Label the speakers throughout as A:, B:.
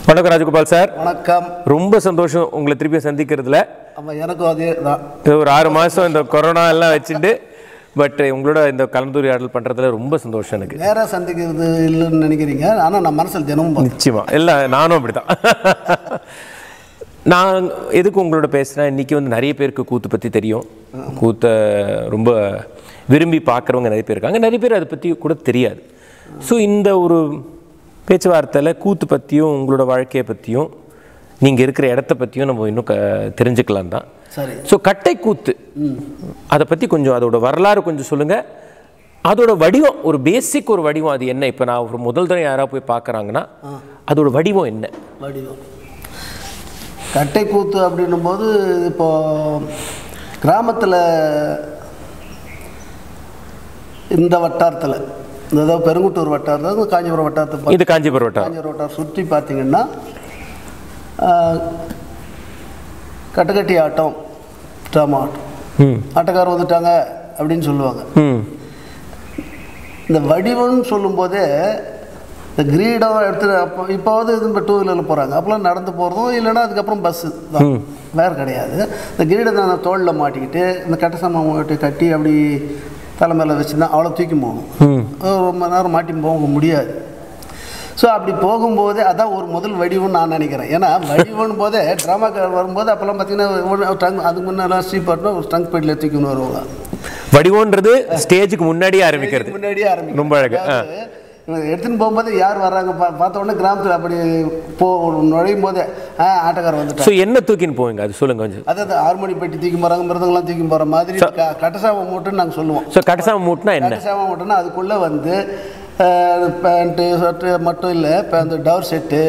A: வணக்கம் ராஜகோபால் சார்
B: வணக்கம்
A: ரொம்ப சந்தோஷம் உங்களை திருப்பி சந்திக்கிறதுல
B: ஆமாம் எனக்கும் அதே தான்
A: இது ஒரு ஆறு மாதம் இந்த கொரோனா எல்லாம் வச்சுட்டு பட் உங்களோட இந்த கலந்துரையாடல் பண்ணுறதுல ரொம்ப சந்தோஷம் எனக்கு
B: நேராக சந்திக்கிறது இல்லைன்னு நினைக்கிறீங்க ஆனால் நான் மனசில் தினமும் பார்க்கிறேன்.
A: நிச்சயமா இல்லை நானும் அப்படிதான் நான் எதுக்கு உங்களோட பேசுகிறேன் இன்றைக்கி வந்து நிறைய பேருக்கு கூத்து பற்றி தெரியும் கூத்தை ரொம்ப விரும்பி பார்க்குறவங்க நிறைய பேர் இருக்காங்க நிறைய பேர் அதை பற்றி கூட தெரியாது ஸோ இந்த ஒரு பேச்சுவார்த்தையில் கூத்து பற்றியும் உங்களோட வாழ்க்கையை பற்றியும் நீங்கள் இருக்கிற இடத்த பற்றியும் நம்ம இன்னும் க தெரிஞ்சுக்கலாம் தான்
B: சரி
A: ஸோ கட்டை கூத்து அதை பற்றி கொஞ்சம் அதோட வரலாறு கொஞ்சம் சொல்லுங்கள் அதோட வடிவம் ஒரு பேசிக் ஒரு வடிவம் அது என்ன இப்போ நான் ஒரு முதல் தடவை யாராவது போய் பார்க்குறாங்கன்னா அதோட வடிவம் என்ன
B: வடிவம் கட்டை கூத்து அப்படின்னும் போது இப்போ கிராமத்தில் இந்த வட்டாரத்தில் இந்த ஏதோ பெருங்குட்டூர் வட்டாரத்தில் காஞ்சிபுரம் வட்டாரத்தை பா-
A: இது காஞ்சிபுரம் வட்டம்
B: காஞ்சிபுரம் வட்டாரம் சுற்றி பார்த்தீங்கன்னா ஆஹ், கட்டுக்கட்டி ஆட்டம் ட்ராமா ஆட்டம்
A: ம்
B: ஆட்டக்காரர் வந்துட்டாங்க அப்படின்னு சொல்லுவாங்க
A: ம்
B: இந்த வடிவம்னு சொல்லும்போதே இந்த கிரீடம் எடுத்து அப்போ இப்போவது இது இப்போ டூ வீலரில் போகிறாங்க அப்போலாம் நடந்து போகிறதும் இல்லைன்னா அதுக்கப்புறம் பஸ்ஸு தான் வேறு கிடையாது இந்த கிரீடத்தை அந்த தோளில் மாட்டிக்கிட்டு இந்த கட்ட சாமான் மாட்டி கட்டி அப்படி தலைமையில் வச்சுருந்தா அவ்வளோ தூக்கி போகணும்
A: ம்
B: ஒரு ரொம்ப நேரம் மாட்டி போக முடியாது ஸோ அப்படி போகும்போதே அதான் ஒரு முதல் வடிவம்னு நான் நினைக்கிறேன் ஏன்னா வடிவம் போதே ட்ராமாக்கார் வரும்போது அப்போல்லாம் பார்த்தீங்கன்னா ட்ரங்க் அதுக்கு முன்னெல்லாம் ஸ்ரீபாட்னா ஒரு ட்ரங்க் பெட்டில் தூக்கின்னு வருவாங்க
A: வடிவம்ன்றது ஸ்டேஜுக்கு முன்னாடியே ஆரம்பிக்கிறது
B: முன்னாடியே ஆரம்பிக்கும்
A: ரொம்ப அழகு ஆ
B: இவங்க எடுத்துன்னு போகும்போது யார் வர்றாங்க பா பார்த்த உடனே கிராமத்தில் அப்படி போ நுழையும் போதே ஆ ஆட்டக்காரர் வந்துட்டான்
A: ஸோ என்ன தூக்கின்னு போவீங்க அது சொல்லுங்க கொஞ்சம்
B: அதாவது ஹார்மோனி பெட்டி தூக்கி போகிறாங்க மிருதங்கள்லாம் தூக்கி போகிற மாதிரி க- கட்டசாவை மூட்டுன்னு நாங்கள் சொல்லுவோம்
A: ஸோ கடைசாம மூட்டினா என்ன
B: கட்டசாவை மூட்டுன்னா அதுக்குள்ளே வந்து பேண்ட்டு ஷர்ட்டு மட்டும் இல்லை இப்போ அந்த டவர் செட்டு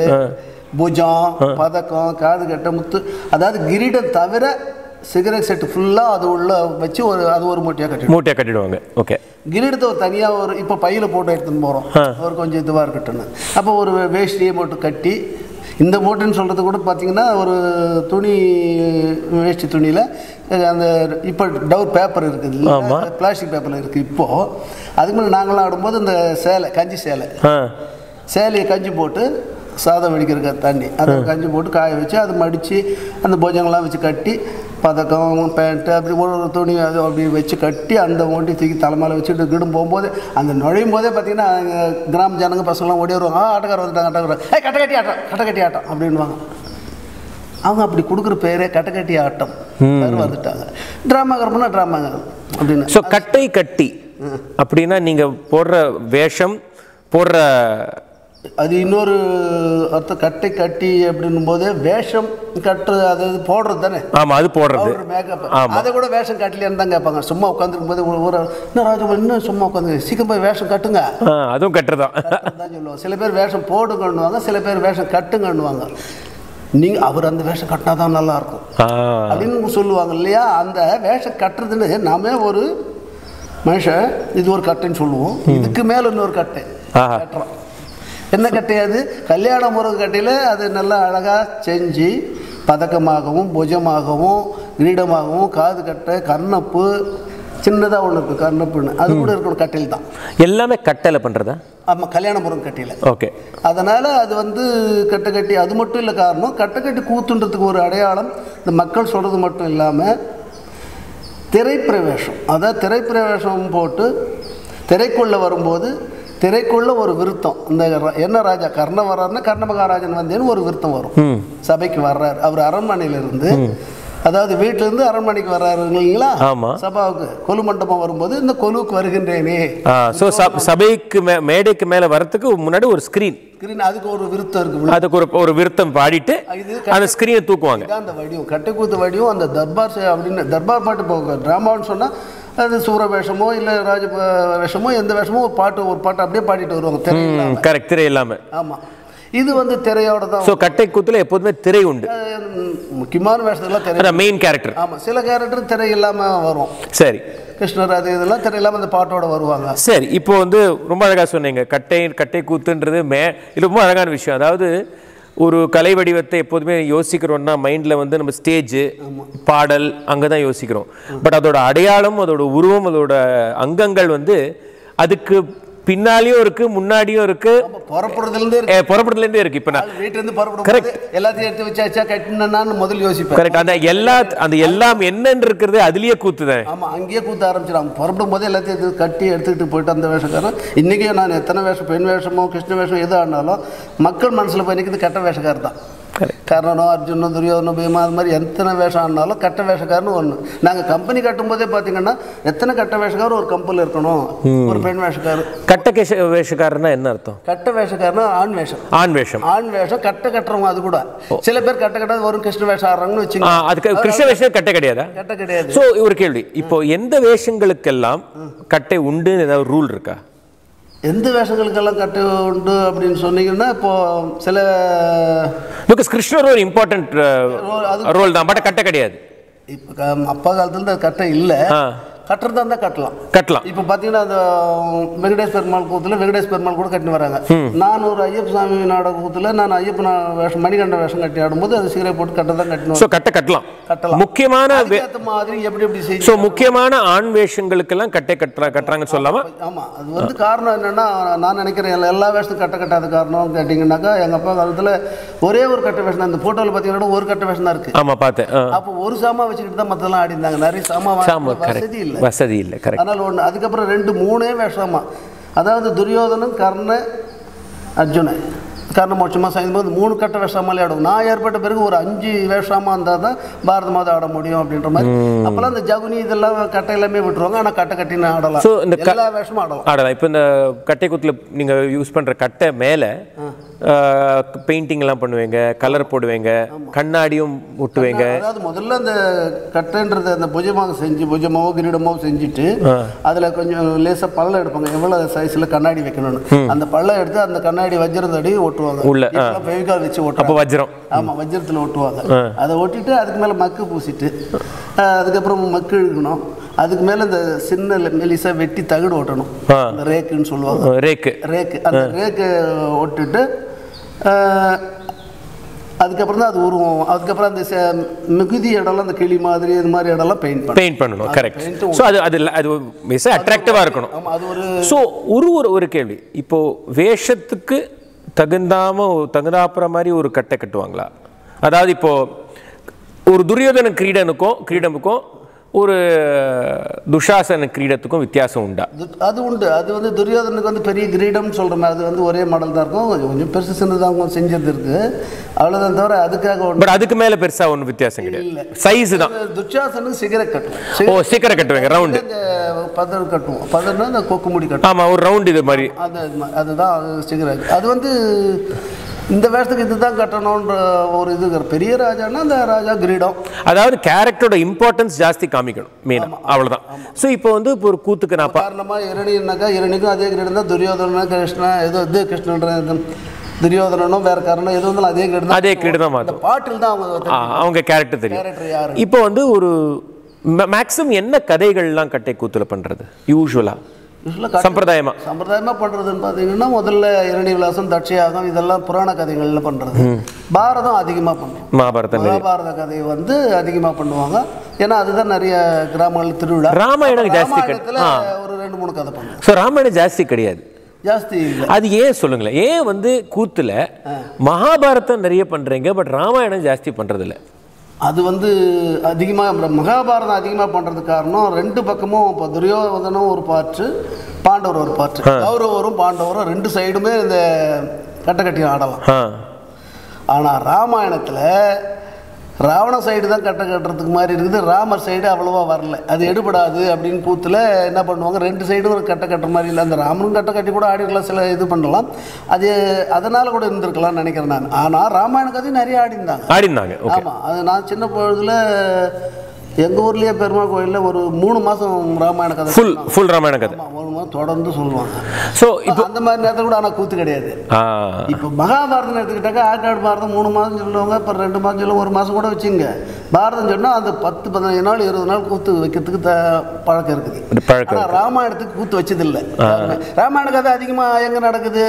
B: புஜம் பதக்கம் காது கட்டை முத்து அதாவது கிரீடம் தவிர சிகரெட் செட்டு ஃபுல்லாக அது உள்ள வச்சு ஒரு அது ஒரு மூட்டையாக கட்டிடும்
A: மூட்டையை கட்டிடுவாங்க ஓகே
B: கிரீடத்தை ஒரு தனியாக ஒரு இப்போ பையில் போட்டு எடுத்துன்னு போகிறோம் ஒரு கொஞ்சம் இதுவாக இருக்கட்டும்னு அப்போ ஒரு வேஷ்டியை மட்டும் கட்டி இந்த மூட்டைன்னு சொல்கிறது கூட பார்த்தீங்கன்னா ஒரு துணி வேஷ்டி துணியில் அந்த இப்போ டவர் பேப்பர் இருக்குது
A: ஆமா.
B: பிளாஸ்டிக் பேப்பரில் இருக்குது இப்போது அதுக்கு முன்னாடி நாங்களாம் ஆடும்போது இந்த சேலை கஞ்சி சேலை
A: ஆ
B: சேலையை கஞ்சி போட்டு சாதம் வெடிக்கிற தண்ணி அதை கஞ்சி போட்டு காய வச்சு அதை மடித்து அந்த போஜங்கள்லாம் வச்சு கட்டி பதக்கம் பேண்ட்டு அப்படி ஒரு ஒரு துணி அது அப்படி வச்சு கட்டி அந்த ஓட்டி தூக்கி தலைமையில் வச்சுட்டு கிடும் போகும்போது அந்த நுழையும் போதே பார்த்தீங்கன்னா அங்க கிராம ஜனங்க பசங்களாம் ஓடி வருவாங்க ஆ ஆட்டக்கார வந்துட்டாங்க ஆட்டக்கார ஏ கட்டக்கட்டி ஆட்டம் கட்டக்கட்டி ஆட்டம் அப்படின்வாங்க அவங்க அப்படி கொடுக்குற பேரே கட்டக்கட்டி ஆட்டம் பேர் வந்துட்டாங்க ட்ராமாக்காரம்னா ட்ராமாங்க அப்படின்னு
A: ஸோ கட்டை கட்டி அப்படின்னா நீங்கள் போடுற வேஷம் போடுற
B: அது இன்னொரு அர்த்தம் கட்டை கட்டி அப்படின்னும் போது வேஷம் கட்டு அது இது போடுறது தானே
A: ஆமாம் அது போடுறது
B: பவுடர் மேக்கப்
A: ஆமா.
B: அதை கூட வேஷம் கட்டலையான்னு தான் கேட்பாங்க சும்மா உட்காந்துருக்கும் போது ஒரு ஒரு இன்னும் ராஜா இன்னும் சும்மா உட்காந்து சீக்கிரம் போய் வேஷம் கட்டுங்க
A: ஆ அதுவும் கட்டுறதான்
B: தான் சொல்லுவாங்க சில பேர் வேஷம் போடுங்கன்னுவாங்க சில பேர் வேஷம் கட்டுங்கன்னுவாங்க நீங்கள் அவர் அந்த வேஷம் கட்டினா தான் நல்லா இருக்கும்
A: ஆ
B: அப்படின்னு சொல்லுவாங்க இல்லையா அந்த வேஷம் கட்டுறதுன்னு நாமே ஒரு மனுஷன் இது ஒரு கட்டைன்னு சொல்லுவோம் இதுக்கு மேலே இன்னொரு கட்டை
A: ஆஹா.
B: கட்டுறோம் என்ன கட்டை அது கல்யாண முருகன் கட்டையில் அது நல்லா அழகாக செஞ்சு பதக்கமாகவும் புஜமாகவும் கிரீடமாகவும் காது கட்டை கர்ணப்பு சின்னதாக ஒன்று இருக்குது கர்ணப்புன்னு அது கூட இருக்கணும் கட்டையில் தான்
A: எல்லாமே கட்டையில பண்ணுறதா
B: ஆமாம் கல்யாண முருகன் கட்டையில்
A: ஓகே
B: அதனால் அது வந்து கட்டை கட்டி அது மட்டும் இல்லை காரணம் கட்டை கட்டி கூத்துன்றதுக்கு ஒரு அடையாளம் இந்த மக்கள் சொல்கிறது மட்டும் இல்லாமல் திரைப்பிரவேசம் அதாவது திரைப்பிரவேசம் போட்டு திரைக்குள்ளே வரும்போது திரைக்குள்ள ஒரு விருத்தம் இந்த ர- என்ன ராஜா கர்ண வர்றாருன்னா கர்ண மகாராஜன் வந்தேன்னு ஒரு விருத்தம் வரும்
A: ம்
B: சபைக்கு வர்றாரு அவர் அரண்மனையிலிருந்து அதாவது வீட்டிலேருந்து அரண்மனைக்கு வர்றாரு இல்லைங்களா
A: ஆமா.
B: சபாவுக்கு கொலு மண்டபம் வரும்போது இந்த கொலுவுக்கு வருகின்றேனே
A: ஆ ஸோ சபைக்கு மே மேடைக்கு மேலே வரத்துக்கு முன்னாடி ஒரு ஸ்க்ரீன்
B: கிரீன் அதுக்கு ஒரு விருத்தம் இருக்கு
A: அதுக்கு ஒரு ஒரு விருத்தம் பாடிட்டு
B: இது
A: அந்த ஸ்க்ரீனை தூக்குவாங்க
B: இதான் அந்த வடிவம் கட்டைக்கூத்து வடிவம் அந்த தர்பார் சே- அப்படின்னு தர்பார் பாட்டு போக ட்ராமான்னு சொன்னால் அது சூர வேஷமோ இல்லை ராஜ ப- வேஷமோ எந்த வேஷமோ ஒரு பாட்டு ஒரு பாட்டு அப்படியே பாடிட்டு வருவாங்க திரை
A: ம் கரெக்ட் திரை இல்லாமல்
B: ஆமாம் இது வந்து திரையோட தான்
A: ஸோ கட்டை கூத்துல எப்போதுமே திரை உண்டு
B: அஹ், முக்கியமான வேஷத்துலாம் திரை
A: அதான் மெயின் கேரக்டர்
B: ஆமாம் சில கேரக்டர் திரை இல்லாமல் வரும்
A: சரி
B: கிருஷ்ணர் அது இதெல்லாம் திரை இல்லாமல் அந்த பாட்டோட வருவாங்க
A: சரி இப்போ வந்து ரொம்ப அழகாக சொன்னீங்க கட்டை கட்டை கூத்துன்றது மே இது ரொம்ப அழகான விஷயம் அதாவது ஒரு கலை வடிவத்தை எப்போதுமே யோசிக்கிறோம்னா மைண்டில் வந்து நம்ம ஸ்டேஜ் பாடல் அங்கே தான் யோசிக்கிறோம் பட் அதோட அடையாளம் அதோட உருவம் அதோட அங்கங்கள் வந்து அதுக்கு பின்னாலேயும் இருக்கு முன்னாடியும் இருக்கு
B: நம்ம புறப்படுறதுலேருந்தே இருக்கு
A: ஏ, புறப்படுறதுலேருந்தே இருக்கு இப்போ நான்
B: வீட்டிலேருந்து புறப்படும் போது எல்லாத்தையும் எடுத்து வச்சாச்சா கட்டினான்னு முதல்ல யோசிப்பேன்
A: கரெக்ட் அந்த எல்லா அந்த எல்லாம் என்னன்னு இருக்கிறது அதுலயே கூத்துதான்
B: ஆமா அங்கேயே கூத்த ஆரம்பிச்சிடும் புறப்படும் போது எல்லாத்தையும் எடுத்து கட்டி எடுத்துக்கிட்டு போயிட்டு அந்த வேஷக்காரன் இன்றைக்கே நான் எத்தனை வேஷம் பெண் வேஷமோ கிருஷ்ண வேஷம் எது ஆடினாலும் மக்கள் மனசில் போய் நிற்கிறது கட்ட வேஷக்காரர் தான் கர்ணனோ அர்ஜுனோ துரியோதனோ பீமா அது மாதிரி எத்தனை வேஷம் ஆடினாலும் கட்ட வேஷக்காரன்னு ஒன்று நாங்கள் கம்பெனி கட்டும்போதே பார்த்தீங்கன்னா எத்தனை கட்ட வேஷக்காரர் ஒரு கம்பெனியில் இருக்கணும் ஒரு பெண் வேஷக்காரர்
A: கட்ட கேஷ வேஷக்காரன்னா என்ன அர்த்தம்
B: கட்ட வேஷக்காரனா ஆண் வேஷம்
A: ஆண் வேஷம்
B: ஆண் வேஷம் கட்ட கட்டுறவங்க அது கூட சில பேர் கட்ட கட்டாத ஒரு கிருஷ்ண வேஷம் ஆடுறாங்கன்னு
A: ஆ,
B: வச்சுங்க
A: அதுக்கு கிருஷ்ண வேஷம் கட்ட கிடையாதா
B: கட்ட கிடையாது
A: சோ ஒரு கேள்வி இப்போ எந்த வேஷங்களுக்கெல்லாம் கட்டை உண்டுன்னு ஏதாவது ரூல் இருக்கா
B: எந்த வேஷங்களுக்கெல்லாம் கட்டு உண்டு அப்படின்னு சொன்னீங்கன்னா இப்போ சில
A: பிகாஸ் கிருஷ்ணர் ஒரு இம்பார்ட்டன்ட்
B: அது
A: ரோல் தான் பட் கட்ட கிடையாது
B: இப்போ க- அப்பா காலத்துல அது கட்டை இல்லை
A: ஆ
B: கட்டுறதா இருந்தால் கட்டலாம்
A: கட்டலாம்
B: இப்போ பார்த்தீங்கன்னா அந்த வெங்கடேஷ் பெருமாள் கூத்துல வெங்கடேஷ் பெருமாள் கூட கட்டின்னு வராங்க நான் ஒரு ஐயப்ப சாமி நாடக கூத்துல நான் ஐயப்ப நா- வேஷம் மணிகண்ட வேஷம் கட்டி ஆடும்போது அது சீரை போட்டு கட்ட தான் கட்டினு
A: சோ கட்ட கட்டலாம்
B: கட்டலாம்.
A: முக்கியமான வே-
B: அதுக்கேற்ற மாதிரி எப்படி எப்படி செய்ய
A: சோ முக்கியமான ஆண் வேஷங்களுக்கெல்லாம் கட்டை கட்டுறா கட்டுறாங்கன்னு சொல்லாமா
B: ஆமா அது வந்து காரணம் என்னன்னா நான் நினைக்கிறேன் எல்லா- எல்லா வேஷத்துக்கும் கட்ட கட்டாத காரணம் கேட்டிங்கன்னாக்கா எங்க அப்பா காலத்துல ஒரே ஒரு கட்ட வேஷம் தான் இந்த போட்டோவில் பார்த்தீங்கன்னா ஒரு கட்ட வேஷம் தான் இருக்கு
A: ஆமா பார்த்தேன் ஆ.
B: அப்போ ஒரு சாமா வச்சுக்கிட்டு தான் மற்றெல்லாம் ஆடி இருந்தாங்க நிறைய சாமா வா-
A: சாமா
B: வசதி
A: கரெக்ட்
B: இல்லை
A: வசதி இல்லை கரெக்ட்
B: அதனால் ஒன்று அதுக்கப்புறம் ரெண்டு மூணே வேஷமா அதாவது துரியோதனன் கர்ண அர்ஜுனன் கர்ண மோட்சமாக சேர்ந்து போது மூணு கட்ட வேஷாமலே ஆடும் நான் ஏற்பட்ட பிறகு ஒரு அஞ்சு வேஷாமா இருந்தால் தான் பாரத மாதம் ஆட முடியும் அப்படின்ற மாதிரி அப்போல்லாம் இந்த ஜகுனி இதெல்லாம் கட்டை எல்லாமே விட்டுருவாங்க ஆனால் கட்டை கட்டின்னு ஆடலாம்
A: So, இந்த க-
B: எல்லா வேஷமும் ஆடலாம்
A: ஆடலாம் இப்போ இந்த கட்டை குத்துல நீங்க யூஸ் பண்ற கட்டை மேல பெயிண்டிங் எல்லாம் பண்ணுவீங்க கலர் போடுவீங்க கண்ணாடியும் ஒட்டுவீங்க
B: அதாவது முதல்ல அந்த கட்டைன்றது அந்த புஜமாக செஞ்சு புஜமாவோ கிரீடமோ செஞ்சுட்டு அதுல கொஞ்சம் லேசா பள்ளம் எடுப்பாங்க எவ்வளவு சைஸ்ல கண்ணாடி வைக்கணும்னு அந்த பள்ளம் எடுத்து அந்த கண்ணாடி வஜ்ரம் தடி ஒட்டுவாங்க
A: உள்ள, ஆ.
B: ஃபெவிகால் வச்சு
A: அப்போ
B: ஒட்டுவாங்க
A: வஜ்ரம்
B: ஆமா வஜ்ரத்துல ஒட்டுவாங்க அதை ஒட்டிட்டு அதுக்கு மேல மக்கு பூசிட்டு அஹ், அதுக்கப்புறம் மக்கு இழுக்கணும் அதுக்கு மேல இந்த சின்ன மெலிசா வெட்டி தகடு ஒட்டணும்
A: ஆ.
B: அந்த ரேக்குன்னு சொல்லுவாங்க
A: ரேக்கு
B: ரேக்கு அந்த ரேக்கு ஒட்டுட்டு அஹ், அதுக்கப்புறம் தான் அது உருவம் அதுக்கப்புறம் அந்த ச- மிகுதி இடம்லாம் அந்த கிளி மாதிரி இது மாதிரி இடம்லாம் பெயிண்ட் பண்ணும்
A: பெயிண்ட் பண்ணணும் கரெக்ட்
B: paint
A: ஸோ அது அது அது மிஸ் அட்ராக்டிவாக இருக்கணும்
B: ஆமா அது ஒரு
A: ஸோ ஒரு ஒரு ஒரு கேள்வி இப்போ வேஷத்துக்கு தகுந்தாம தகுந்தாப்புற மாதிரி ஒரு கட்டை கட்டுவாங்களா அதாவது இப்போ ஒரு துரியோதன கிரீடனுக்கும் கிரீடமுக்கும் ஒரு துஷாசன கிரீடத்துக்கும் வித்தியாசம் உண்டா
B: அது- அது உண்டு அது வந்து துரியோதனுக்கு வந்து பெரிய கிரீடம்னு சொல்ற மாதிரி அது வந்து ஒரே மாடல் தான் இருக்கும் கொஞ்சம் கொஞ்சம் பெருசு சின்னதாக அவங்க செஞ்சது இருக்கு அவ்வளோதான் தவிர அதுக்காக ஒன்று
A: பட் அதுக்கு மேல பெருசா ஒன்றும் வித்தியாசம் கிடையாது சைஸ் தான்
B: துச்சாசனுக்கு சிகரெட் கட்டுவோம்
A: ஓ
B: சிகரெட்
A: சீக்கிரம் கட்டுவீங்க ரவுண்டு
B: இந்த பதர் கட்டுவோம் பதர்னா இந்த கொக்கு முடி கட்டுவோம்
A: ஆமா ஒரு ரவுண்ட் இது மாதிரி
B: அது அது மா- அதுதான் அது சிகரெட் அது வந்து இந்த வேஷத்துக்கு இதுதான் கட்டணுன்ற ஒரு இது இருக்கு. பெரிய ராஜான்னா அந்த ராஜா கிரீடம்
A: அதாவது கேரக்டரோட இம்பார்ட்டன்ஸ் ஜாஸ்தி காமிக்கணும் மெயினாக அவ்வளவுதான் ஸோ இப்போ வந்து இப்போ ஒரு கூத்துக்கு நான் பா-
B: காரணமா இரணினாக்கா இரணிக்கும் அதே கிரீடம் தான் துரியோதனா கிருஷ்ணா ஏதோ இது கிருஷ்ணன்ற இது துரியோதனனும் வேற காரணம் எது வந்தாலும் அதே கிரீடம் தான்
A: அதே கிரீடம் தான்
B: அந்த
A: மாற்றும்
B: பாட்டில் தான் அவங்க
A: ஆ, அவங்க கேரக்டர் தெரியும்
B: கேரக்டர் யாரு
A: இப்போ வந்து ஒரு மேக்ஸிமம் என்ன கதைகள்லாம் கட்டை கூத்துல பண்றது யூஸ்வலா
B: யூஸ்வலாக
A: சம்பிரதாயமா
B: சம்பிரதாயமாக பண்ணுறதுன்னு பார்த்தீங்கன்னா முதல்ல இரணி விலாசம் தட்சியாகம் இதெல்லாம் புராண கதைகளில் பண்ணுறது பாரதம் அதிகமாக பண்ணுறோம்
A: மகாபாரதம்
B: மகாபாரத கதையை வந்து அதிகமாக பண்ணுவாங்க ஏன்னா அதுதான் நிறைய கிராமங்கள் திருவிழா
A: ராமாயணம் ஜாஸ்தி கிடையாது
B: ராமாயணத்துல ஒரு ரெண்டு மூணு கதை பண்ணுவோம்
A: ஸோ ராமாயணம் ஜாஸ்தி கிடையாது
B: ஜாஸ்தி இல்லை
A: அது ஏன் சொல்லுங்களேன் ஏன் வந்து கூத்துல மகாபாரதம் நிறைய பண்றீங்க பட் ராமாயணம் ஜாஸ்தி பண்றது இல்ல
B: அது வந்து அதிகமாக மகாபாரதம் அதிகமாக பண்ணுறதுக்கு காரணம் ரெண்டு பக்கமும் இப்போ துரியோதனும் ஒரு பாட்டு பாண்டவர் ஒரு பாட்டு கௌரவரும் பாண்டவரும் ரெண்டு சைடுமே இந்த கட்டக்கட்டி ஆடலாம்
A: ஆ
B: ஆனால் ராமாயணத்தில் ராவண சைடு தான் கட்ட கட்டுறதுக்கு மாதிரி இருக்குது ராமர் சைடு அவ்வளோவா வரல அது எடுபடாது அப்படின்னு கூத்துல என்ன பண்ணுவாங்க ரெண்டு சைடும் ஒரு கட்ட கட்டுற மாதிரி இல்லை அந்த ராமனும் கட்ட கட்டி கூட ஆடிருக்கலாம் சில இது பண்ணலாம் அது அதனால கூட இருந்திருக்கலாம்னு நினைக்கிறேன் நான் ஆனால் ராமாயண கதையும் நிறைய ஆடிருந்தாங்க
A: ஆடிருந்தாங்க ஓகே
B: ஆமாம் அது நான் சின்ன பொழுதுல எங்கள் ஊர்லேயே பெருமாள் கோயிலில் ஒரு மூணு மாதம் ராமாயண கதை
A: ஃபுல் ஃபுல் ராமாயண கதை
B: ஆமா, மூணு மாதம் தொடர்ந்து சொல்லுவாங்க
A: ஸோ
B: இப்போ அந்த மாதிரி நேரத்தில் கூட ஆனால் கூத்து கிடையாது
A: ஆ
B: இப்போ மகாபாரதம் எடுத்துக்கிட்டாக்கா ஆற்காடு பாரதம் மூணு மாதம் சொல்லுவாங்க இப்போ ரெண்டு மாதம் சொல்லுவாங்க ஒரு மாதம் கூட வச்சுங்க பாரதம் சொன்னால் அந்த பத்து பதினஞ்சு நாள் இருபது நாள் கூத்து வைக்கிறதுக்கு த பழக்கம் இருக்குது
A: ஒரு பழக்கம்
B: ஆனால் ராமாயணத்துக்கு கூத்து வச்சதில்லை ராமாயண கதை அதிகமாக எங்கே நடக்குது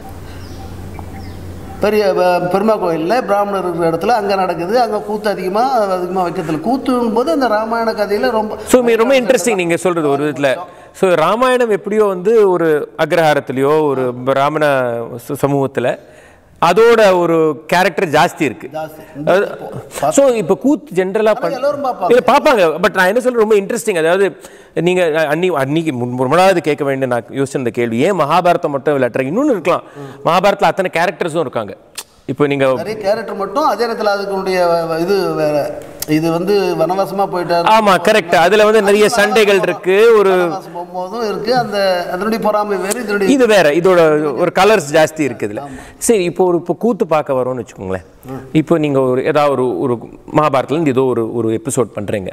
B: பெரிய ப- பெருமா கோயிலில் பிராமணர் இருக்கிற இடத்துல அங்கே நடக்குது அங்கே கூத்து அதிகமாக அதிகமாக வைக்கிறதில்ல கூத்துங்கும் போது அந்த ராமாயண கதையில் ரொம்ப
A: ஸோ ரொம்ப இன்ட்ரெஸ்டிங் நீங்க சொல்றது ஒரு விதத்துல ஸோ ராமாயணம் எப்படியோ வந்து ஒரு அக்ரஹாரத்துலேயோ ஒரு பிராமண ச- சமூகத்துல அதோட ஒரு கேரக்டர் ஜாஸ்தி இருக்கு
B: ஜாஸ்தி
A: ஸோ இப்போ கூத்து ஜென்ரலாக
B: ஆனா எல்லாரும் பார்ப்பாங்க.
A: இல்லை பார்ப்பாங்க பட் நான் என்ன சொல்றேன் ரொம்ப இன்ட்ரெஸ்டிங் அதாவது நீங்க அன்னி அன்னைக்கு முன் முன்னாவது கேட்க வேண்டிய நான் யோசிச்சிருந்த கேள்வி ஏன் மகாபாரதம் மட்டும் விளையாட்டுறீங்க இன்னொன்று இருக்கலாம் மகாபாரத்தில் அத்தனை கேரக்டர்ஸும் இருக்காங்க இப்போ நீங்க
B: நிறைய கேரக்டர் மட்டும் அதே நேரத்தில் அதுக்குடைய இது வேற இது வந்து வனவாசமா போயிட்டாரு
A: ஆமா கரெக்ட் அதுல வந்து நிறைய சண்டைகள் இருக்கு ஒரு
B: வனவாசம் போகும்போதும் இருக்கு அந்த அதனுடைய பொறாமை வேறு இதனுடைய
A: இது வேற இதோட ஒரு கலர்ஸ் ஜாஸ்தி இருக்கு இதுல சரி இப்போ ஒரு இப்போ கூத்து பார்க்க வரோம்னு வச்சுக்கோங்களேன் இப்போ நீங்க ஒரு ஏதாவது ஒரு ஒரு மகாபாரத்ல இருந்து ஏதோ ஒரு ஒரு எபிசோட் பண்றீங்க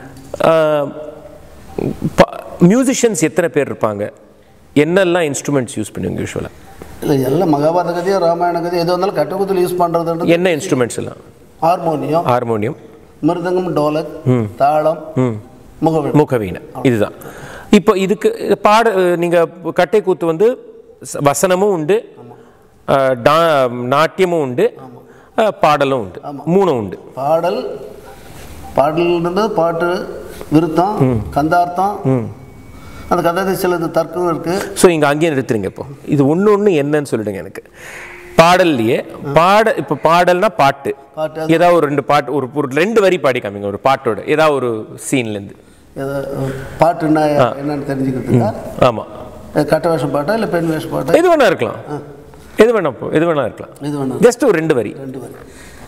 A: மியூசிஷியன்ஸ் எத்தனை பேர் இருப்பாங்க என்னெல்லாம் இன்ஸ்ட்ருமெண்ட்ஸ் யூஸ் பண்ணுவீங்க யூஸ்வலாக
B: இல்லை எல்லாம் மகாபாரத கதையோ ராமாயண கதையோ எது வந்தாலும் கட்டகுத்தில் யூஸ் பண்ணுறதுன்றது
A: என்ன இன்ஸ்ட்ருமெண்ட்ஸ் எல்லாம்
B: ஹார்மோனியம்
A: ஹார்மோனியம்
B: மிருதங்கம் டோலக் தாளம் முகவரி
A: முகவீணை இதுதான் இப்போ இதுக்கு இது பாட நீங்க கட்டை கூத்து வந்து ச- வசனமும் உண்டு அஹ், டா- நாட்டியமும் உண்டு அஹ், பாடலும் உண்டு மூணும் உண்டு
B: பாடல் பாடல்ன்றது பாட்டு விருத்தம் கந்தார்த்தம் அந்த கந்தார்த்தம் சிலது தர்க்கம் இருக்கு
A: ஸோ இங்கே அங்கேயே நிறுத்துறீங்க இப்போ இது ஒன்று ஒன்று என்னன்னு சொல்லிடுங்க எனக்கு பாடல்லையே பாட இப்போ பாடல்னா பாட்டு
B: பாட்டு
A: ஏதாவது ஒரு ரெண்டு பாட்டு ஒரு ஒரு ரெண்டு வரி பாடி காமிங்க ஒரு பாட்டோட ஏதாவது ஒரு சீன்லேருந்து
B: ஏதோ பாட்டுன்னா என்னன்னு தெரிஞ்சுக்கிறதுக்கா
A: ஆமாம்
B: கட்ட வேஷம் பாட்டா இல்லை பெண் வேஷம் பாட்டா
A: எது வேணா இருக்கலாம் எது வேணா போ எது வேணா இருக்கலாம்
B: இது வேணும்
A: ஜஸ்ட் ஒரு ரெண்டு வரி
B: ரெண்டு வரி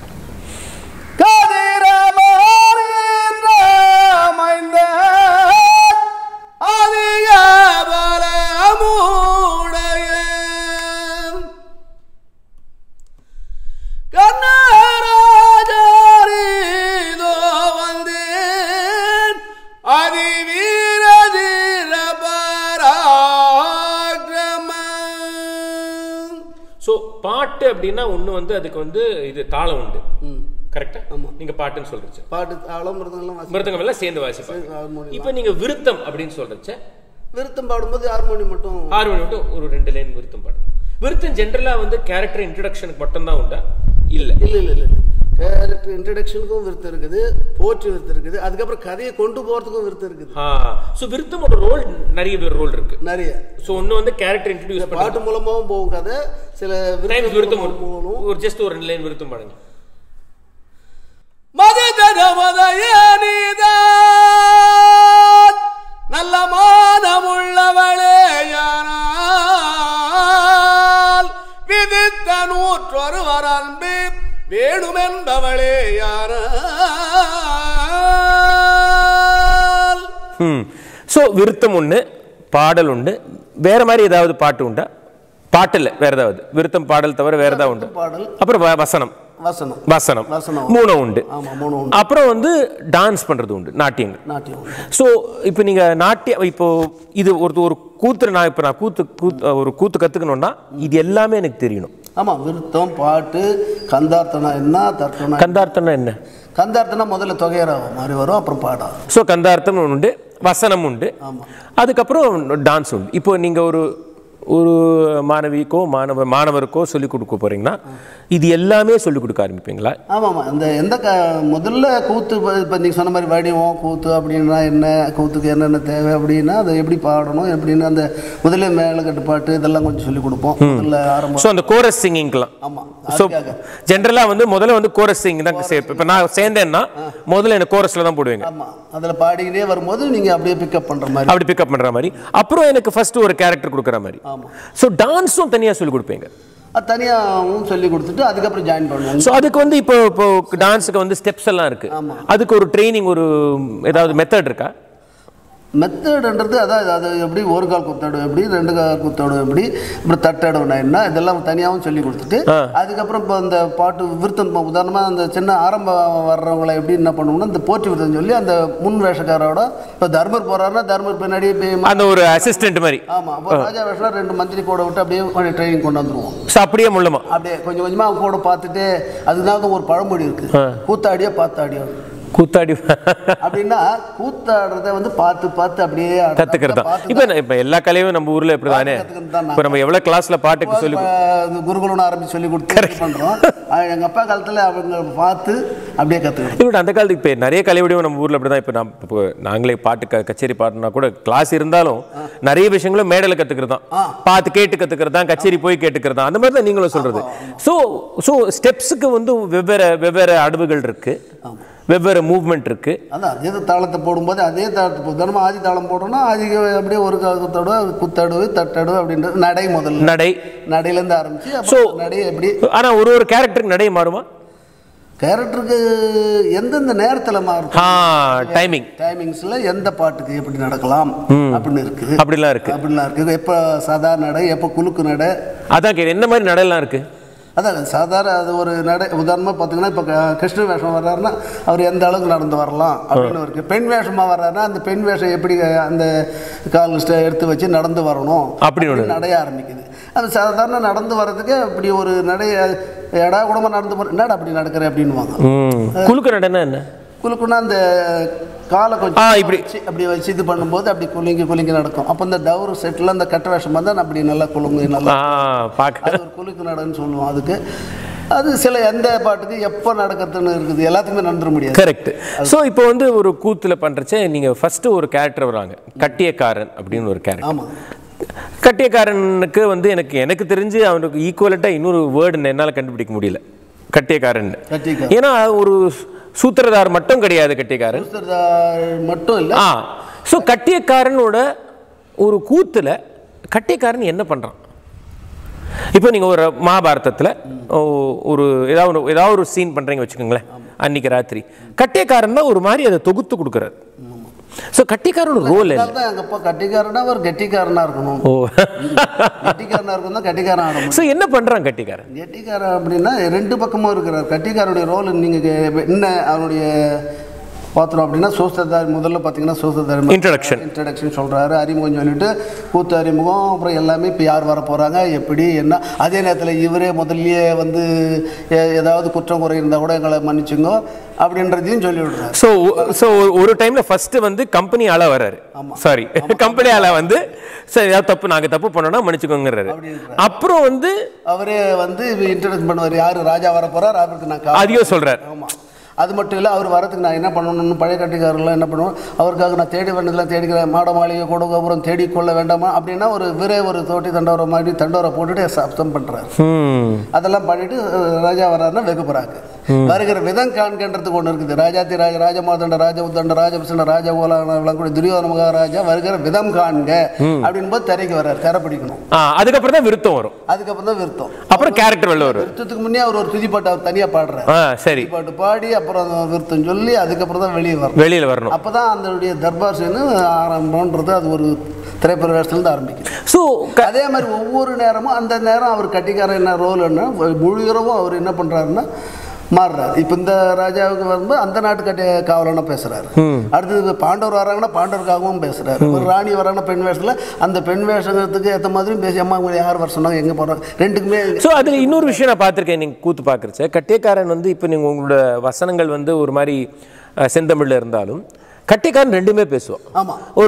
A: ஸோ பாட்டு அப்படின்னா ஒன்று வந்து அதுக்கு வந்து இது தாளம் உண்டு கரெக்டா நீங்க பாட்டுன்னு சொல்றீங்க
B: பாட்டு தாளம் மிருதங்கள்லாம் வாசி
A: மிருதங்கம் எல்லாம் சேர்ந்து வாசிப்பாங்க
B: ஹார்மோனியம்
A: இப்போ நீங்க விருத்தம் அப்படின்னு சொல்றச்ச
B: விருத்தம் பாடும்போது ஹார்மோனியம் மட்டும்
A: ஆறு மணி மட்டும் ஒரு ரெண்டு லைன் விருத்தம் பாடுங்க விருத்தம் ஜென்ரலா வந்து கேரக்டர் இன்ட்ரடக்ஷனுக்கு மட்டும்தான் உண்டா இல்ல
B: இல்லை இல்லை இல்லை கேரக்டர் இன்ட்ரடக்ஷனுக்கும் விருத்தம் இருக்குது போற்றி விருத்தம் இருக்குது அதுக்கப்புறம் கதையை கொண்டு போகிறதுக்கும் விருத்தம் இருக்குது
A: ஆ ஸோ விருத்தமோட ரோல் நிறைய பேர் ரோல் இருக்கு
B: நிறைய
A: ஸோ ஒன்று வந்து கேரக்டர் இன்ட்ரடியூஸ் பண்ண
B: பாட்டு மூலமாகவும் போகும் கதை சில
A: டைம்ஸ் விருத்தம்
B: விருத்தம்
A: ஒரு-
B: மூலம்
A: ஒரு ஜஸ்ட் ஒரு ரெண்டு லைன் விருத்தம் பாடுங்க
B: மததன மதயே நீதான் நல்ல மானமுள்ளவளே யானால் விதித்த நூற்றொருவர் அன்பு வேணுமென்பவளே யானால்
A: ம் ஸோ விருத்தம் ஒன்று பாடல் உண்டு வேற மாதிரி ஏதாவது பாட்டு உண்டா பாட்டு இல்லை வேற ஏதாவது விருத்தம் பாடல் தவிர வேற ஏதாவது உண்டு
B: பாடல்
A: அப்புறம் வ- வசனம்
B: வசனம்
A: வசனம்
B: வசனம்.
A: மூணு உண்டு
B: ஆமா மூணு உண்டு
A: அப்புறம் வந்து டான்ஸ் பண்றது உண்டு நாட்டியங்கள்
B: நாட்டியம் உண்டு.
A: ஸோ இப்போ நீங்க நாட்டியம் இப்போ இது ஒரு ஒரு கூத்து நான் இப்போ நான் கூத்து கூத்து ஒரு கூத்து கத்துக்கணும்னா இது எல்லாமே எனக்கு தெரியணும்
B: ஆமா விருத்தம் பாட்டு கந்தார்த்தனா என்ன தர்க்கனா
A: கந்தார்த்தம்னா என்ன
B: கந்தார்த்தனா முதல்ல தொகையராகும் மாதிரி வரும் அப்புறம் பாடம்
A: ஸோ கந்தார்த்தம் உண்டு வசனம் உண்டு
B: ஆமா
A: அதுக்கப்புறம் டான்ஸ் உண்டு இப்போ நீங்க ஒரு ஒரு மாணவிக்கோ மாணவ மாணவருக்கோ சொல்லிக் கொடுக்க போறீங்கன்னா இது எல்லாமே சொல்லிக் கொடுக்க ஆரம்பிப்பீங்களா
B: ஆமாம் ஆமாம் இந்த எந்த க முதல்ல கூத்து இப்போ நீங்கள் சொன்ன மாதிரி வடிவம் கூத்து அப்படின்னா என்ன கூத்துக்கு என்னென்ன தேவை அப்படின்னா அதை எப்படி பாடணும் எப்படின்னு அந்த முதல்ல மேலக்கட்டு பாட்டு இதெல்லாம் கொஞ்சம் சொல்லி கொடுப்போம் முதல்ல ஆரம்பம்
A: ஸோ அந்த கோரஸ் சிங்கிங்க்கெலாம்
B: ஆமாம்
A: ஸோ ஜென்ரலாக வந்து முதல்ல வந்து கோரஸ் சிங் தான் சேர்ப்பேன் இப்போ நான் சேர்ந்தேன்னா முதல்ல எனக்கு கோரஸில் தான் போடுவீங்க
B: ஆமாம் அதில் பாடிக்கிட்டே வரும்போது நீங்கள் அப்படியே பிக்கப் பண்ணுற மாதிரி
A: அப்படி பிக்கப் பண்ணுற மாதிரி அப்புறம் எனக்கு ஃபர்ஸ்ட் ஒரு கேரக்டர் கொடுக்குற மாதிரி
B: ஆமாம்
A: ஸோ டான்ஸும் தனியாக சொல்லிக் கொடுப்பீங்க
B: அது தனியாகவும் சொல்லி கொடுத்துட்டு அதுக்கப்புறம் ஜாயின் பண்ணுவாங்க
A: ஸோ அதுக்கு வந்து இப்போ இப்போ டான்ஸுக்கு வந்து ஸ்டெப்ஸ் எல்லாம் இருக்கு
B: ஆமா.
A: அதுக்கு ஒரு ட்ரைனிங் ஒரு ஏதாவது மெத்தட் இருக்கா
B: மெத்தடுன்றது அதான் அது எப்படி ஒரு கால் குத்தாடும் எப்படி ரெண்டு கால் குத்தாடும் எப்படி அப்புறம் தட்டாடுனா என்ன இதெல்லாம் தனியாகவும் சொல்லி கொடுத்துட்டு அதுக்கப்புறம் இப்போ இந்த பாட்டு விருத்தம் உதாரணமாக அந்த சின்ன ஆரம்பம் வர்றவங்களை எப்படி என்ன பண்ணுவோம்னா இந்த போற்றி விருத்தம் சொல்லி அந்த முன் வேஷக்காரோட இப்போ தர்மர் போறாருன்னா தர்மர் பின்னாடியே போய்
A: அந்த ஒரு அசிஸ்டன்ட் மாதிரி
B: ஆமாம் அப்போ ராஜா வேஷம் ரெண்டு மந்திரி கூட விட்டு அப்படியே ட்ரைனிங் கொண்டு வந்துருவோம்
A: ஸோ அப்படியே முள்ளமா
B: அப்படியே கொஞ்சம் கொஞ்சமாக அவங்க கூட பார்த்துட்டு அதுதான் ஒரு பழமொழி இருக்கு கூத்தாடியோ பார்த்தாடியோ
A: கூத்தாடி
B: அப்படின்னா கூத்தாடுறத வந்து பார்த்து பார்த்து அப்படியே ஆடுறது.
A: கத்துக்கிறது தான்
B: பார்த்து
A: இப்போ இப்போ எல்லா கலையும் நம்ம ஊர்ல இப்படி தானே
B: கத்துக்கிறது தான்
A: இப்போ நம்ம எவ்வளோ கிளாஸ்ல பாட்டுக்கு சொல்லி
B: இப்ப இந்த குருகுலம் ஆரம்பிச்சு சொல்லி கொடுத்து இது பண்றோம் ஆஹ் எங்க அப்பா காலத்துல அவங்க பார்த்து அப்படியே கற்றுக்கணும்
A: இப்படி அந்த காலத்துக்கு இப்போ நிறைய கலை வடிவம் நம்ம ஊரில் அப்படி தான் இப்போ நான் இப்போ நாங்களே பாட்டு க கச்சேரி பாட்டுனா கூட கிளாஸ் இருந்தாலும் நிறைய விஷயங்களும் மேடையில் கற்றுக்கிறது தான் பார்த்து கேட்டு கற்றுக்கிறது தான் கச்சேரி போய் கேட்டுக்கிறது தான் அந்த மாதிரி தான் நீங்களும் சொல்கிறது ஸோ ஸோ ஸ்டெப்ஸுக்கு வந்து வெவ்வேறு வெவ்வேறு அடவுகள் இருக்குது வெவ்வேறு மூவ்மெண்ட் இருக்குது
B: அதான் அதே தாளத்தை போடும்போது அதே தாளத்தை போ தினமும் ஆதி தாளம் போட்டோம்னா ஆதி அப்படியே ஒரு குத்தடுவு குத்தடுவு தட்டடுவு அப்படின்றது நடை முதல்ல
A: நடை
B: நடையிலேருந்து ஆரம்பிச்சு
A: So-
B: அப்புறம் நடை எப்படி
A: ஆனால் ஒரு ஒரு கேரக்டருக்கு நடை மாறுமா
B: கேரக்டருக்கு எந்தெந்த நேரத்தில் மாறும்
A: ஆ டைமிங்
B: டைமிங்ஸில் எந்த பாட்டுக்கு எப்படி நடக்கலாம் அப்படின்னு இருக்குது
A: அப்படிலாம் இருக்குது
B: அப்படிலாம் இருக்குது எப்போ சாதாரண நடை எப்போ குலுக்கு நடை
A: அதான் கே என்ன மாதிரி நடைலாம் இருக்குது
B: அதான் சாதாரண அது ஒரு நடை உதாரணமாக பார்த்தீங்கன்னா இப்போ கிருஷ்ண வேஷம் வர்றாருன்னா அவர் எந்த அளவுக்கு நடந்து வரலாம் அப்படின்னு இருக்கு பெண் வேஷமாக வர்றாருன்னா அந்த பெண் வேஷம் எப்படி அந்த கால் ஸ்டே எடுத்து வச்சு நடந்து வரணும்
A: அப்படின்னு ஒண்ணு.
B: நடைய ஆரம்பிக்குது அது சாதாரண நடந்து வர்றதுக்கு அப்படி ஒரு நடை எடா கூடமா நடந்து போற என்னடா அப்படி நடக்கிற அப்படின்னுவாங்க
A: ம் குலுக்கு நடைன்னா என்ன
B: குலுக்குன்னா அந்த காலை
A: ஆ,
B: கொஞ்சம்
A: இப்படி.
B: வச்சு அப்படி வச்சு இது பண்ணும்போது அப்படி குலுங்கி குலுங்கி நடக்கும் அப்போ இந்த டவுர் செட்டில் அந்த கட்ட வேஷம் வந்தால் அப்படி நல்லா குலுங்கி நல்லா
A: ஆ பார்க்க
B: அது ஒரு குலுக்கு நடன்னு சொல்லுவோம் அதுக்கு அது சில எந்த பாட்டுக்கு எப்போ நடக்கிறதுன்னு இருக்குது எல்லாத்துக்குமே நடந்துட முடியாது
A: கரெக்ட் ஸோ இப்போ வந்து ஒரு கூத்தில் பண்ணுறச்ச நீங்கள் ஃபஸ்ட்டு ஒரு கேரக்டர் வராங்க கட்டியக்காரன் அப்படின்னு ஒரு கேரக்டர்
B: ஆமாம்
A: கட்டியக்காரனுக்கு வந்து எனக்கு எனக்கு தெரிஞ்சு அவனுக்கு ஈக்குவலண்ட்டாக இன்னொரு வேர்டு என்னால் கண்டுபிடிக்க முடியல கட்டியக்காரன்
B: கட்டிக்காரன்.
A: ஏன்னா ஒரு சூத்திரதார் மட்டும் கிடையாது கட்டியக்காரன்
B: மட்டும் இல்லை
A: ஆ ஸோ கட்டியக்காரனோட ஒரு கூத்துல கட்டியக்காரன் என்ன பண்ணுறான் இப்போ நீங்கள் ஒரு மகாபாரதத்தில் ஒரு ஏதாவது ஒரு ஏதாவது ஒரு சீன் பண்ணுறீங்க வச்சுக்கோங்களேன் அன்னைக்கு ராத்திரி கட்டியக்காரன் தான் ஒரு மாதிரி அதை தொகுத்து கொடுக்குறாரு ஸோ கட்டியக்காரனோட ரோல் என்ன
B: தான் எங்கள் அப்பா கட்டிக்காரனா அவர் கெட்டிக்காரனா இருக்கணும்
A: ஓ
B: கெட்டிக்காரனா இருக்கணும் தான் கட்டிக்காரன் ஆட முடியும்
A: ஸோ என்ன பண்ணுறான் கட்டிக்காரன்
B: கெட்டிக்காரன் அப்படின்னா ரெண்டு பக்கமும் இருக்கிறார் கட்டிக்காரனுடைய ரோல் நீங்கள் என்ன அவருடைய பார்த்தோம் அப்படின்னா சூஸ்திரதாரி முதல்ல பார்த்தீங்கன்னா சூஸ்திரதாரி
A: Introduction.
B: இன்ட்ரடக்ஷன் சொல்கிறாரு அறிமுகம் சொல்லிட்டு கூத்து அறிமுகம் அப்புறம் எல்லாமே இப்போ யார் வர போகிறாங்க எப்படி என்ன அதே நேரத்தில் இவரே முதல்லயே வந்து எ- ஏதாவது குற்றம் குறை இருந்தால் கூட எங்களை மன்னிச்சுங்க அப்படின்றதையும் சொல்லி விடுறாரு
A: ஸோ ஸோ ஒரு டைம்ல ஃபர்ஸ்ட் வந்து கம்பெனி ஆளா வர்றாரு சாரி கம்பெனி ஆளா வந்து சரி ஏதாவது தப்பு நாங்க தப்பு பண்ணோம்னா மன்னிச்சுக்கோங்கிறாரு அப்புறம் வந்து
B: அவரே வந்து இன்ட்ரடக்ஷன் பண்ணுவார் யார் ராஜா வர போகிறார் அவருக்கு நான் கா-
A: அதையும் சொல்றாரு
B: ஆமாம் அது மட்டும் இல்லை அவர் வரதுக்கு நான் என்ன பண்ணணும்னு பழைய கட்டிக்காரெல்லாம் என்ன பண்ணுவோம் அவருக்காக நான் தேடி வேண்டியதெல்லாம் தேடிக்கிறேன் மாட மாளிகை கூட கோபுரம் தேடி கொள்ள வேண்டாமா அப்படின்னா ஒரு விரை ஒரு தோட்டி தண்டோரம் மாதிரி தண்டோரை போட்டுட்டு சப்தம் பண்ணுறாரு
A: ம்
B: அதெல்லாம் பண்ணிட்டு அஹ், ராஜா வர்றாருன்னா வெகு போகிறாங்க வருகிற விதம் காண்கின்றதுக்கு ஒன்று இருக்குது ராஜாதி ராஜ ராஜமாதண்ட ராஜ உத்தண்ட ராஜபிசண்ட ராஜ விளங்கக்கூடிய துரியோதன மகாராஜா வருகிற விதம் காண்க அப்படின் போது திரைக்கு வர்றாரு திரை பிடிக்கணும்
A: ஆ அதுக்கப்புறம் தான் விருத்தம் வரும்
B: அதுக்கப்புறம் தான் விருத்தம்
A: அப்புறம் கேரக்டர் வெளில வரும்
B: விருத்தத்துக்கு முன்னே அவர் ஒரு துதிப்பாட்டு அவர் தனியாக பாடுறாரு
A: ஆ சரி
B: பாட்டு பாடி அப்புறம் அந்த விருத்தம் சொல்லி அதுக்கப்புறம் தான் வெளியே வரணும்
A: வெளியில வரணும்
B: அப்போ தான் அதனுடைய தர்பார் சீனு ஆரம்பம்ன்றது அது ஒரு திரைப்பட வேஷத்துலேருந்து ஆரம்பிக்குது
A: ஸோ
B: அதே மாதிரி ஒவ்வொரு நேரமும் அந்த நேரம் அவர் கட்டிக்காரன் என்ன ரோல் என்ன முழு இரவும் அவர் என்ன பண்ணுறாருன்னா மாறுறாரு இப்போ இந்த ராஜாவுக்கு வரும்போது அந்த நாட்டு கட்டி காவலனா பேசுறாரு அடுத்தது பாண்டவர் வராங்கன்னா பாண்டவருக்காகவும் பேசுறாரு ஒரு ராணி வராங்கன்னா பெண் வேஷத்தில் அந்த பெண் வேஷத்துக்கு ஏற்ற மாதிரியும் பேசி அம்மா உங்களை யார் வர சொன்னாங்க எங்கே போகிறாங்க ரெண்டுக்குமே
A: ஸோ அதில் இன்னொரு விஷயம் நான் பார்த்துருக்கேன் நீங்கள் கூத்து பார்க்குறச்ச கட்டியக்காரன் வந்து இப்போ நீங்கள் உங்களோட வசனங்கள் வந்து ஒரு மாதிரி அஹ், செந்தமிழ்ல இருந்தாலும் கட்டியக்காரன் ரெண்டுமே பேசுவான்
B: ஆமாம்
A: ஒரு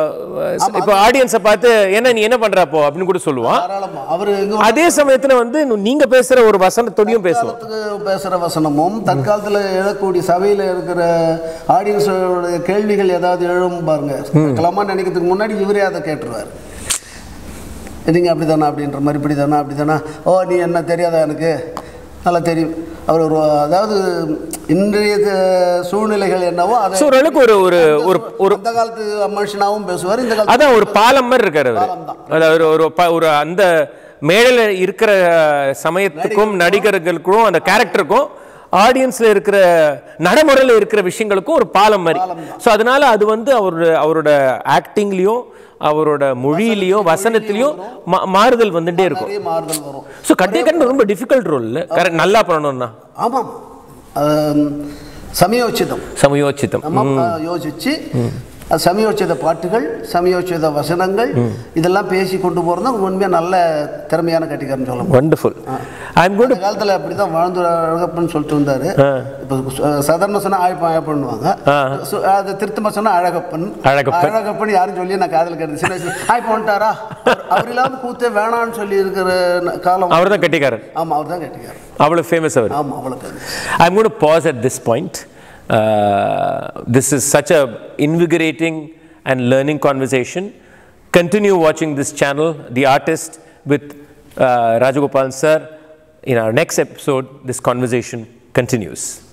A: அஹ், இப்போ ஆடியன்ஸை பார்த்து என்ன நீ என்ன பண்றப்போ அப்படின்னு கூட சொல்லுவான்
B: தாராளமாக அவர் எங்கே
A: அதே சமயத்துல வந்து நீங்க பேசுற ஒரு வசனத்தோடையும் பேசுவோம்
B: தற்காலத்துக்கு பேசுகிற வசனமும் தற்காலத்தில் எழக்கூடிய சபையில் இருக்கிற ஆடியன்ஸோட கேள்விகள் ஏதாவது எழும் பாருங்க கேட்கலாமா நினைக்கிறதுக்கு முன்னாடி இவரே அதை கேட்டுருவார் நீங்கள் அப்படி தானே அப்படின்ற மாதிரி இப்படி தானே அப்படி தானே ஓ நீ என்ன தெரியாதா எனக்கு நல்லா தெரியும் அவர் ஒரு அதாவது இன்றைய த- சூழ்நிலைகள் என்னவோ அதை
A: ஸோ ஓரளவுக்கு ஒரு ஒரு ஒரு ஒரு
B: அந்த காலத்து மனுஷனாகவும் பேசுவார் இந்த காலத்து
A: அதான் ஒரு பாலம் மாதிரி இருக்காரு அவரு
B: பாலம்தான்.
A: அதாவது ஒரு ஒரு ப- ஒரு அந்த மேடையில் இருக்கிற சமயத்துக்கும் நடிகர்களுக்கும் அந்த கேரக்டருக்கும் ஆடியன்ஸ்ல இருக்கிற நடைமுறையில் இருக்கிற விஷயங்களுக்கும் ஒரு பாலம் மாதிரி ஸோ அதனால அது வந்து அவரோட அவரோட ஆக்டிங்லயும் அவரோட மொழியிலையும் வசனத்திலையும் மா- மாறுதல் வந்துட்டே இருக்கும்
B: நிறைய மாறுதல் வரும்
A: ஸோ கட்டியக்கடன் ரொம்ப டிஃபிகல்ட் ரோல் இல்லை கரெக்ட் நல்லா பண்ணணும்னா
B: ஆமாம் ஆம், சமயோச்சிதம்
A: சமயோச்சிதம்
B: நம்ம யோசிச்சு அது சமயோச்சித பாட்டுகள் சமயோச்சித வசனங்கள் இதெல்லாம் பேசி கொண்டு போகிறது தான் உண்மையாக நல்ல திறமையான கட்டிக்காரன்னு சொல்ல முடியும்
A: வண்டர்ஃபுல் ஐ எம் கோட்
B: அந்த காலத்தில் அப்படி தான் வாழ்ந்து அழகப்பன்னு சொல்லிட்டு வந்தார் இப்போ சாதாரண சொன்னால் ஆயப்பன் ஆயப்பண்ணுவாங்க சு- அது திருத்தமாக சொன்னால் அழகப்பன்
A: அழகப்பன்.
B: அழகப்பன் யாரும் சொல்லி நான் காதல் கேட்டது சின்ன வயசுல ஆயப்பன் வந்துட்டாரா அவர்- அவர் இல்லாமல் கூத்தே வேணான்னு சொல்லி இருக்கிற ந- காலம்
A: அவர் தான் கட்டிக்காரர்
B: ஆமாம் அவர் தான் கட்டிக்காரர்
A: அவ்வளோ ஃபேமஸ் அவர்
B: ஆமாம் அவ்வளோக்கு
A: I'm going to pause at this point. Uh, this is such a invigorating and learning conversation. Continue watching this channel, The Artist, with uh, Rajagopalan sir. In our next episode, this conversation continues.